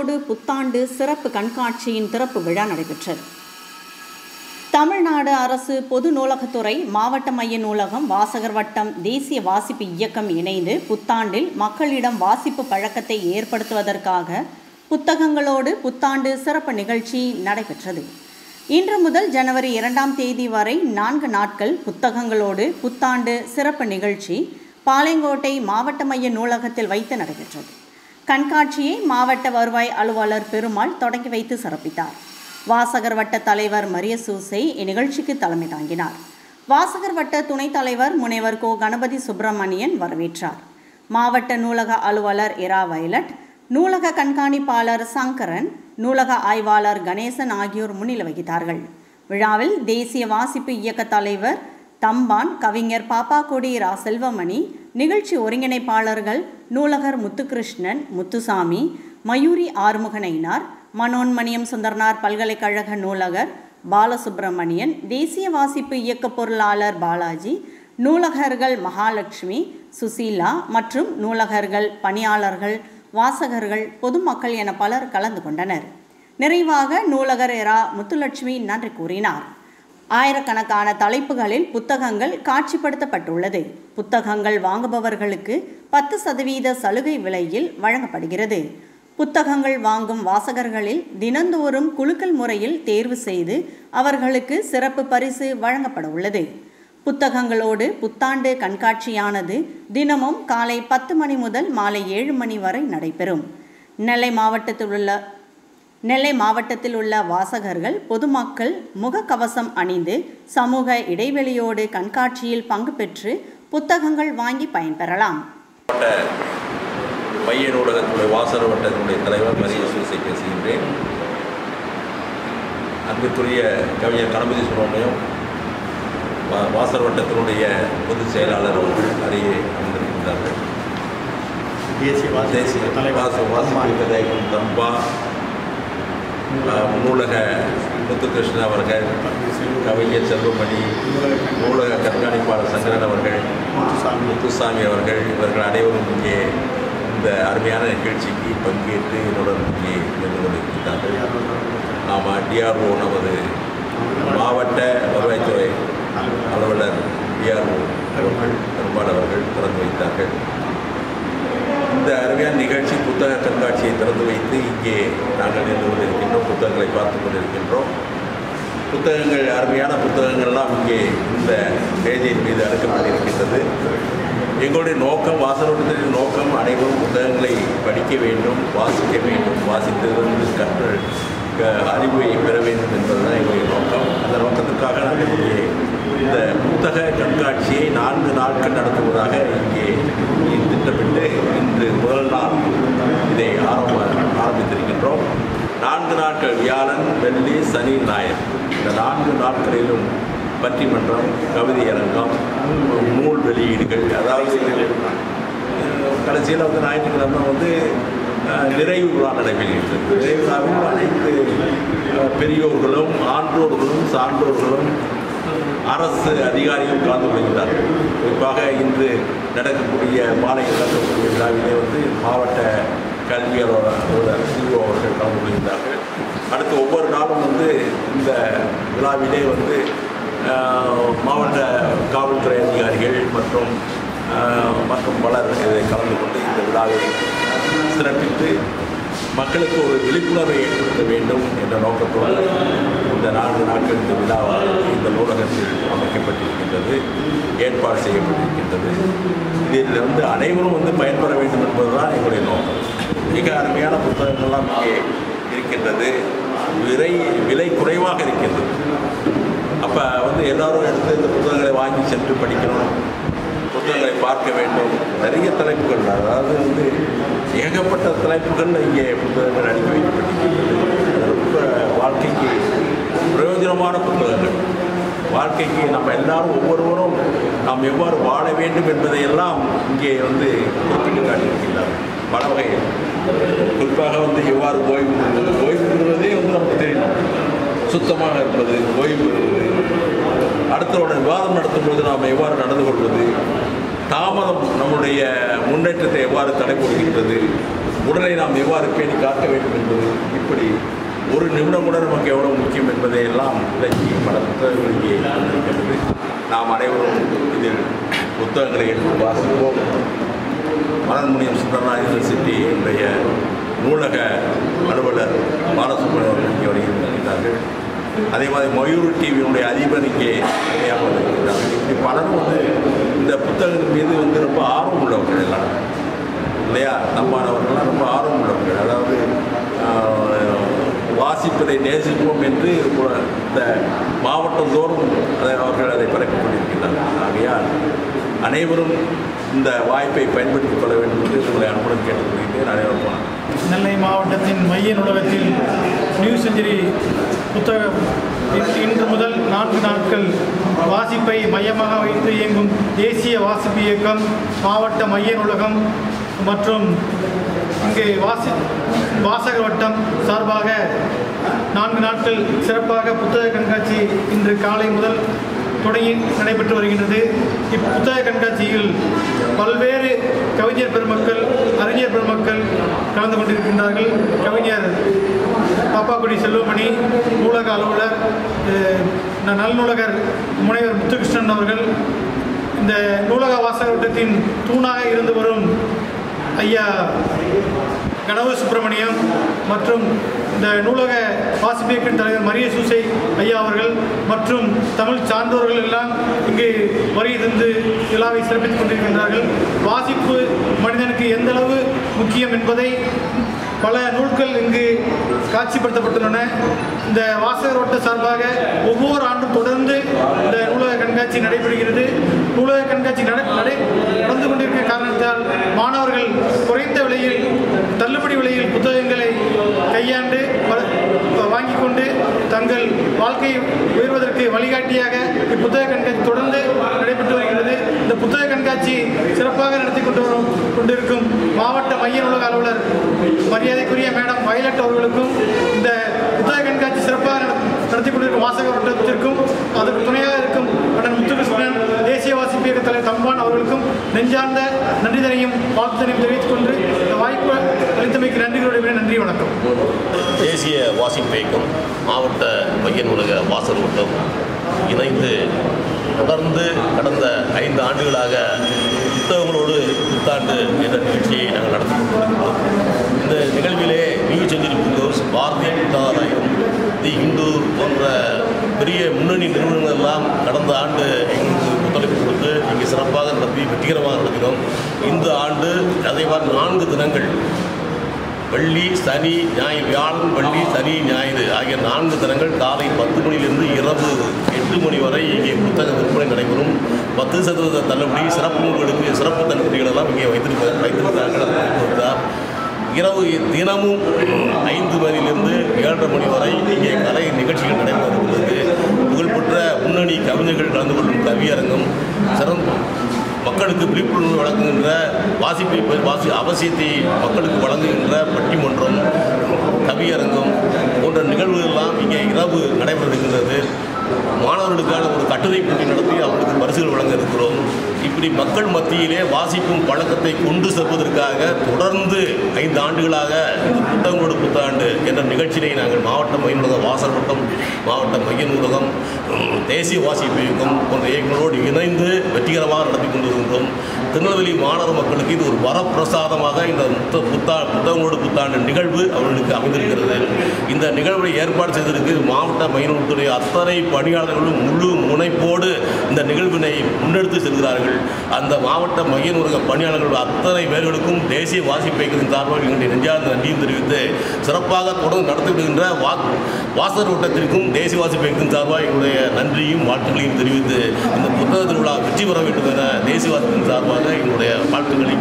புத்தகங்களோடு புத்தாண்டு சிறப்பு கண்காட்சியின் திறப்பு விழா நடைபெற்றது தமிழ்நாடு அரசு பொது நூலகத்துறை மாவட்ட மைய நூலகம் வாசகர் வட்டம் தேசிய வாசிப்பு இயக்கம் இணைந்து புத்தாண்டில் மக்களிடம் வாசிப்பு பழக்கத்தை ஏற்படுத்துவதற்காக புத்தகங்களோடு புத்தாண்டு சிறப்பு நிகழ்ச்சி நடைபெற்றது இன்று முதல் ஜனவரி இரண்டாம் தேதி வரை நான்கு நாட்கள் புத்தகங்களோடு புத்தாண்டு சிறப்பு நிகழ்ச்சி பாளையங்கோட்டை மாவட்ட மைய நூலகத்தில் வைத்து நடைபெற்றது கண்காட்சியை மாவட்ட வருவாய் அலுவலர் பெருமாள் தொடங்கி வைத்து சிறப்பித்தார் வாசகர் வட்ட தலைவர் மரிய சூசை இந்நிகழ்ச்சிக்கு தலைமை தாங்கினார் வாசகர் வட்ட துணைத் தலைவர் முனைவர் கோ கணபதி சுப்பிரமணியன் வரவேற்றார் மாவட்ட நூலக அலுவலர் இரா வயலட் நூலக கண்காணிப்பாளர் சங்கரன் நூலக ஆய்வாளர் கணேசன் ஆகியோர் முன்னிலை வகித்தார்கள் விழாவில் தேசிய வாசிப்பு இயக்க தலைவர் தம்பான் கவிஞர் பாப்பாக்கொடி ரா செல்வமணி நிகழ்ச்சி ஒருங்கிணைப்பாளர்கள் நூலகர் முத்துகிருஷ்ணன் முத்துசாமி மயூரி ஆறுமுகனைனார் மனோன்மணியம் சுந்தரனார் பல்கலைக்கழக நூலகர் பாலசுப்பிரமணியன் தேசிய வாசிப்பு இயக்க பொருளாளர் பாலாஜி நூலகர்கள் மகாலட்சுமி சுசீலா மற்றும் நூலகர்கள் பணியாளர்கள் வாசகர்கள் பொதுமக்கள் என பலர் கலந்து கொண்டனர் நிறைவாக நூலகர் இரா முத்துலட்சுமி நன்றி கூறினார் ஆயிரக்கணக்கான தலைப்புகளில் புத்தகங்கள் காட்சிப்படுத்தப்பட்டுள்ளது புத்தகங்கள் வாங்குபவர்களுக்கு பத்து சதவீத சலுகை விலையில் வழங்கப்படுகிறது புத்தகங்கள் வாங்கும் வாசகர்களில் தினந்தோறும் குலுக்கல் முறையில் தேர்வு செய்து அவர்களுக்கு சிறப்பு பரிசு வழங்கப்பட உள்ளது புத்தகங்களோடு புத்தாண்டு கண்காட்சியானது தினமும் காலை பத்து மணி முதல் மாலை ஏழு மணி வரை நடைபெறும் நெல்லை மாவட்டத்தில் உள்ள நெல்லை மாவட்டத்தில் உள்ள வாசகர்கள் பொதுமக்கள் முகக்கவசம் அணிந்து சமூக இடைவெளியோடு கண்காட்சியில் பங்கு பெற்று புத்தகங்கள் வாங்கி பயன்பெறலாம் மைய நூலகத்துடைய வாசகர் வட்டத்தினுடைய தலைவர் மரிய சூசை பேசுகின்றேன் அன்பிற்குரிய கவிஞர் கணபதி சுப்பிரமணியம் வா- வாசகர் வட்டத்தினுடைய பொதுச் செயலாளர் அவர்கள் அருகே அமர்ந்திருக்கின்றார்கள் தேசிய தேசிய வாசிப்பு தலைவர் வாச வாசிப்பு விநாயகம் தம்பா அஹ், நூலக முத்துகிருஷ்ணன் அவர்கள் கவிஞர் செல்வமணி நூலக கண்காணிப்பாளர் சங்கரன் அவர்கள் முத்துசாமி முத்துசாமி அவர்கள் இவர்கள் அனைவரும் இங்கே இந்த அருமையான நிகழ்ச்சிக்கு பங்கேற்று என்னுடன் இங்கே நின்று கொண்டிருக்கிறார்கள் ஆமாம் டிஆர்ஓ நமது மாவட்ட வருவாய்த்துறை அலுவலர் டிஆர்ஓ அவர்கள் பெரும்பால் அவர்கள் திறந்து வைத்தார்கள் இந்த அருமையான நிகழ்ச்சி புத்தக கண்காட்சியை திறந்து வைத்து இங்கே நாங்கள் நின்று கொண்டிருக்கின்றோம் புத்தகங்களை பார்த்து கொண்டிருக்கின்றோம் புத்தகங்கள் அருமையான புத்தகங்கள்லாம் இங்கே இந்த மேஜையின் மீது அடுக்கப்பட்டிருக்கின்றது எங்களுடைய நோக்கம் வாசகத்தின் நோக்கம் அனைவரும் புத்தகங்களை படிக்க வேண்டும் வாசிக்க வேண்டும் வாசித்ததிலிருந்து கற்று க- அறிவை பெற வேண்டும் என்பதுதான் எங்களுடைய நோக்கம் அந்த நோக்கத்திற்காக நாங்கள் இங்கே இந்த புத்தக கண்காட்சியை நான்கு நாட்கள் நடத்துவதாக இங்கே திட்டமிட்டு இன்று முதல் நாள் இதை ஆரம்ப ஆரம்பித்திருக்கின்றோம் நான்கு நாட்கள் வியாழன் வெள்ளி சனி ஞாயிறு இந்த நான்கு நாட்களிலும் பட்டிமன்றம் கவிதை அரங்கம் நூல் வெளியீடுகள் அதாவது கடைசியில் வந்து ஞாயிற்றுக்கிழமை வந்து அஹ், நிறைவு விழா நடைபெறுகிறது நிறைவு விழாவில் அனைத்து அஹ், பெரியோர்களும் ஆன்றோர்களும் சான்றோர்களும் அரசு அதிகாரிகள் கலந்து கொள்கிறார்கள் குறிப்பாக இன்று நடக்கக்கூடிய மாலை நடக்கக்கூடிய விழாவிலே வந்து மாவட்ட கல்வி அலுவலர் சிஓ அவர்கள் கலந்து கொள்கிறார்கள் அடுத்து ஒவ்வொரு நாளும் வந்து இந்த விழாவிலே வந்து ஆஹ், மாவட்ட காவல்துறை அதிகாரிகள் மற்றும் ஆஹ், மற்றும் பலர் இதை கலந்து கொண்டு இந்த விழாவை சிறப்பித்து மக்களுக்கு ஒரு விழிப்புணர்வை ஏற்படுத்த வேண்டும் என்ற நோக்கத்தோடு இந்த நான்கு நாட்கள் இந்த விழா இந்த நூலகத்தில் அமைக்கப்பட்டிருக்கின்றது ஏற்பாடு செய்யப்பட்டிருக்கின்றது இதில் வந்து அனைவரும் வந்து பயன்பெற வேண்டும் என்பதுதான் எங்களுடைய நோக்கம் மிக அருமையான புத்தகங்கள்லாம் இங்கே இருக்கின்றது விலை விலை குறைவாக இருக்கின்றது அப்போ வந்து எல்லாரும் எடுத்து இந்த புத்தகங்களை வாங்கி சென்று படிக்கணும் புத்தகங்களை பார்க்க வேண்டும் நிறைய தலைப்புகள் அதாவது வந்து ஏகப்பட்ட தலைப்புகள் இங்கே புத்தகங்கள் அடுக்கி வைக்கப்பட்டிருக்கின்றது அது ரொம்ப வாழ்க்கைக்கு பிரயோஜனமான புத்தகங்கள் வாழ்க்கைக்கு நம்ம எல்லாரும் ஒவ்வொருவரும் நாம் எவ்வாறு வாழ வேண்டும் என்பதையெல்லாம் இங்கே வந்து குறிப்பிட்டு காட்டியிருக்கின்றார் பல வகையில் குறிப்பாக வந்து எவ்வாறு ஓய்வு பெறுவது ஓய்வு பெறுவதே வந்து நமக்கு தெரியணும் சுத்தமாக இருப்பது ஓய்வு பெறுவது அடுத்தவுடன் விவாதம் நடத்தும்போது நாம் எவ்வாறு நடந்து கொள்வது தாமதம் நம்முடைய முன்னேற்றத்தை எவ்வாறு தடை போடுகின்றது உடலை நாம் எவ்வாறு பேணி காக்க வேண்டும் என்பது இப்படி ஒரு நிமிடம் கூட நமக்கு எவ்வளவு முக்கியம் என்பதை எல்லாம் இன்றைக்கு பல புத்தகங்கள் இங்கே இருக்கிறது நாம் அனைவரும் இதில் புத்தகங்களை எடுத்து வாசிப்போம் மனன்முனியம் சுந்தரனா யூனிவர்சிட்டி என்னுடைய நூலக அலுவலர் பாலசுப்ரமணியம் அவர்கள் இங்கே வருகிறார்கள் அதே மாதிரி மயூர் டிவியினுடைய அதிபர் இங்கே இணையாக வந்திருக்கிறார்கள் இப்படி பலரும் வந்து இந்த புத்தகங்கள் மீது வந்து ரொம்ப ஆர்வம் உள்ளவர்கள் எல்லாம் இல்லையா நம்மானவர்கள்லாம் ரொம்ப ஆர்வம் உள்ளவர்கள் அதாவது ஆஹ், வாசிப்பதை நேசிப்போம் என்று ஒரு- இந்த மாவட்டம் தோறும் அதை அவர்கள் அதை பரப்பிக் கொண்டிருக்கிறார்கள் ஆகையால் அனைவரும் இந்த வாய்ப்பை பயன்படுத்திக் கொள்ள வேண்டும் என்று உங்களை அன்புடன் கேட்டுக்கொள்கிறேன் அனைவரும் வணக்கம். நெல்லை மாவட்டத்தின் மைய நூலகத்தில் நியூ செஞ்சுரி புத்தகம் இன்று- இன்று முதல் நான்கு நாட்கள் வாசிப்பை மையமாக வைத்து இயங்கும் தேசிய வாசிப்பு இயக்கம் மாவட்ட மைய நூலகம் மற்றும் இங்கே வாசி வாசகர் வட்டம் சார்பாக நான்கு நாட்கள் சிறப்பாக புத்தக கண்காட்சி இன்று காலை முதல் தொடங்கி நடைபெற்று வருகின்றது இப்புத்தக கண்காட்சியில் பல்வேறு கவிஞர் பெருமக்கள் அறிஞர் பெருமக்கள் கலந்து கொண்டிருக்கின்றார்கள் கவிஞர் பாப்பாக்குடி செல்வமணி நூலக அலுவலர் அஹ், ந- நல்நூலகர் முனைவர் முத்துகிருஷ்ணன் அவர்கள் இந்த நூலக வாசக வட்டத்தின் தூணாக இருந்து வரும் ஐயா கனவு சுப்பிரமணியம் மற்றும் இந்த நூலக வாசிப்பியக்கின் தலைவர் மரிய சூசை ஐயா அவர்கள் மற்றும் தமிழ் சான்றோர்கள் எல்லாம் இங்கு வருகை தந்து விழாவை சிறப்பித்துக் கொண்டிருக்கின்றார்கள் வாசிப்பு மனிதனுக்கு எந்த அளவு முக்கியம் என்பதை பல நூல்கள் இங்கு காட்சிப்படுத்தப்பட்டுள்ளன இந்த வாசகர் வட்ட சார்பாக ஒவ்வொரு ஆண்டும் தொடர்ந்து இந்த நூலக கண்காட்சி நடைபெறுகிறது நூலக கண்காட்சி நட நடை நடந்து கொண்டிருக்கிற காரணத்தால் மாணவர்கள் குறைந்த விலையில் தள்ளுபடி விலையில் புத்தகங்களை கையாண்டு ப- வாங்கிக் கொண்டு தங்கள் வாழ்க்கை உயர்வதற்கு வழிகாட்டியாக இப்புத்தக கண்காட்சி தொடர்ந்து நடைபெற்று வருகிறது இந்த புத்தக கண்காட்சி சிறப்பாக நடத்தி கொண்டு வரும் கொண்டிருக்கும் மாவட்ட மைய நூலக அலுவலர் மரியாதைக்குரிய மேடம் வயலட் அவர்களுக்கும் இந்த புத்தக கண்காட்சி சிறப்பாக நட- நடத்தி கொண்டிருக்கும் வாசக வட்டத்திற்கும் அதற்கு துணையாக இருக்கும் அண்ணன் முத்துகிருஷ்ணன் தேசிய வாசிப்பு இயக்க தலைவர் தம்பான் அவர்களுக்கும் நெஞ்சார்ந்த நன்றிதனையும் வாழ்த்தனையும் தெரிவித்துக் கொண்டு இந்த வாய்ப்பு அளித்தமைக்கு நன்றிகளுடைய நன்றி வணக்கம் தேசிய வாசிப்பு இயக்கம் மாவட்ட மைய நூலக வாசல் வட்டம் இணைந்து தொடர்ந்து கடந்த ஐந்து ஆண்டுகளாக புத்தகங்களோடு புத்தாண்டு என்ற நிகழ்ச்சியை நாங்கள் நடத்தி கொண்டிருக்கிறோம் இந்த நிகழ்விலே New Century Book House Bharathiya Puthakalayam the Hindu போன்ற பெரிய முன்னணி நிறுவனங்கள் எல்லாம் கடந்த ஆண்டு எங்களுக்கு ஒத்துழைப்பு கொடுத்து இங்கே சிறப்பாக நடத்தி வெற்றிகரமாக நடத்தினோம் இந்த ஆண்டு அதே மாதிரி நான்கு தினங்கள் வெள்ளி சனி ஞாயிறு வியாழன் வெள்ளி சனி ஞாயிறு ஆகிய நான்கு தினங்கள் காலை பத்து மணியிலிருந்து இரவு எட்டு மணி வரை இங்கே புத்தக விற்பனை நடைபெறும் பத்து சதவீத தள்ளுபடி சிறப்பு நூல்களுக்கு சிறப்பு தள்ளுபடிகள் எல்லாம் இங்கே வைத்திருக்க வைத்திருக்கிறார்கள் அதை வைத்திருக்கிறார் இரவு தினமும் ஐந்து மணியிலிருந்து ஏழரை மணி வரை இங்கே கலை நிகழ்ச்சிகள் நடைபெறுகிறது புகழ்பெற்ற முன்னணி கவிஞர்கள் கலந்து கொள்ளும் கவியரங்கம் சிறந்த மக்களுக்கு விழிப்புணர்வு வழங்குகின்ற வாசிப்பை ப- வாசி அவசியத்தை மக்களுக்கு வழங்குகின்ற பட்டிமன்றம் கவியரங்கம் போன்ற நிகழ்வுகள் எல்லாம் இங்கே இரவு நடைபெற இருக்கின்றது மாணவர்களுக்கான ஒரு கட்டுரை போட்டி நடத்தி அவர்களுக்கு பரிசுகள் வழங்க இருக்கிறோம் இப்படி மக்கள் மத்தியிலே வாசிக்கும் பழக்கத்தை கொண்டு செல்வதற்காக தொடர்ந்து ஐந்து ஆண்டுகளாக இந்த புத்தகங்களோடு புத்தாண்டு என்ற நிகழ்ச்சியை நாங்கள் மாவட்ட மைய நூலகம் வாசல் வட்டம் மாவட்ட மைய நூலகம் உம், தேசிய வாசிப்பு இயக்கம் போன்ற இயக்கங்களோடு இணைந்து வெற்றிகரமாக நடத்தி கொண்டு வருகின்றோம் திருநெல்வேலி மாணவ மக்களுக்கு இது ஒரு வரப்பிரசாதமாக இந்த புத்த புத்தா புத்தகங்களோடு புத்தாண்டு நிகழ்வு அவர்களுக்கு அமைந்திருக்கிறது இந்த நிகழ்வை ஏற்பாடு செய்ததற்கு மாவட்ட மையநூல்துறை அத்தனை பணியாளர்களும் முழு முனைப்போடு இந்த நிகழ்வினை முன்னெடுத்து செல்கிறார்கள் அந்த மாவட்ட மைய நூலக பணியாளர்கள் அத்தனை பேர்களுக்கும் தேசிய வாசிப்பு இயக்கத்தின் சார்பாக எங்களுடைய நெஞ்சார்ந்த நன்றியும் தெரிவித்து சிறப்பாக தொடர்ந்து நடத்தி வருகின்ற வா வாசகர் வட்டத்திற்கும் தேசிய வாசிப்பு இயக்கத்தின் சார்பாக எங்களுடைய நன்றியும் வாழ்த்துக்களையும் தெரிவித்து இந்த புத்தக திருவிழா வெற்றி பெற வேண்டும் என தேசிய வாசிப்பின் சார்பாக எங்களுடைய வாழ்த்துக்களை